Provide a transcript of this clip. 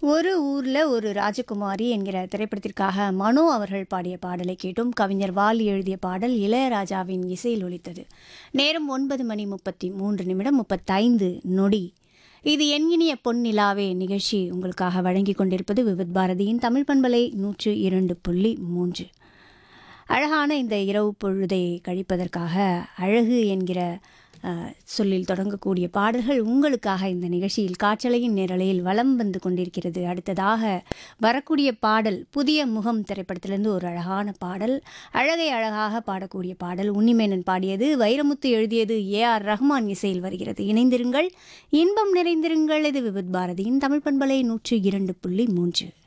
ஒரு ஊர்ல ஒரு ராஜகுமாரி என்கிற திரைப்படத்திற்காக மனோ அவர்கள் பாடிய பாடலை கேட்டும் கவிஞர் வாலி எழுதிய பாடல் இளையராஜாவின் இசையில் ஒலித்தது நேரம் ஒன்பது மணி முப்பத்தி மூன்று நிமிடம் முப்பத்தைந்து நொடி இது என் இனிய பொன்னிலாவே நிகழ்ச்சி உங்களுக்காக வழங்கி கொண்டிருப்பது விவித் பாரதியின் தமிழ் பண்பலை நூற்று இரண்டு புள்ளி மூன்று அழகான இந்த இரவு பொழுதை கழிப்பதற்காக அழகு என்கிற அஹ், சொல்லில் தொடங்கக்கூடிய பாடல்கள் உங்களுக்காக இந்த நிகழ்ச்சியில் காற்றலையின் நேரலையில் வலம் வந்து கொண்டிருக்கிறது அடுத்ததாக வரக்கூடிய பாடல் புதிய முகம் திரைப்படத்திலிருந்து ஒரு அழகான பாடல் அழகை அழகாக பாடக்கூடிய பாடல் உன்னிமேனன் பாடியது வைரமுத்து எழுதியது ஏ ஆர் ரஹ்மான் இசையில் வருகிறது இணைந்திருங்கள் இன்பம் நிறைந்திருங்கள் இது விவித் பாரதியின் தமிழ் பண்பலை நூற்று இரண்டு புள்ளி மூன்று